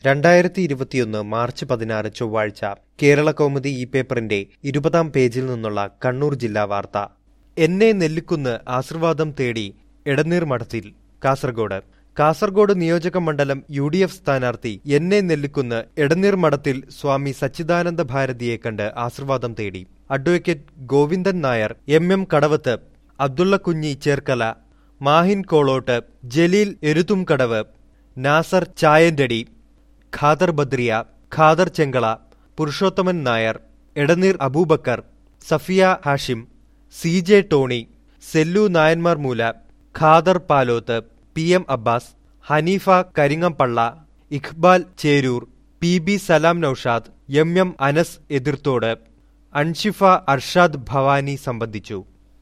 രണ്ടായിരത്തി ഇരുപത്തിയൊന്ന് മാർച്ച് പതിനാറ് ചൊവ്വാഴ്ച കേരള കൗമുദി ഈ പേപ്പറിന്റെ ഇരുപതാം പേജിൽ നിന്നുള്ള കണ്ണൂർ ജില്ലാ വാർത്ത എന്നെ നെല്ലിക്കുന്ന് ആശീർവാദം തേടി എടനീർ മഠത്തിൽ കാസർഗോഡ് കാസർഗോഡ് നിയോജക മണ്ഡലം യു ഡി എഫ് സ്ഥാനാർത്ഥി എന്നെ നെല്ലിക്കുന്ന് എടനീർ മഠത്തിൽ സ്വാമി സച്ചിദാനന്ദ ഭാരതിയെ കണ്ട് ആശീർവാദം തേടി advocate Govindan Nair M M Kadavath Abdulla Kunhi Cherkala Mahin Kolottu Jaleel Eruthumkadavu Nasar Chayantadi Khader Badriya Khader Chengala Purushothaman Nair Edaneer Aboobacker Safiya Hashim C J Tony Sellu Nayanmar Moola Khader Paloth P M Abbas Haneefa Karingampalla Iqbal Cheroor P B Salam Noushad M M Anas Ethirthode Anshifa Arshad Bhavani സംബന്ധിച്ചു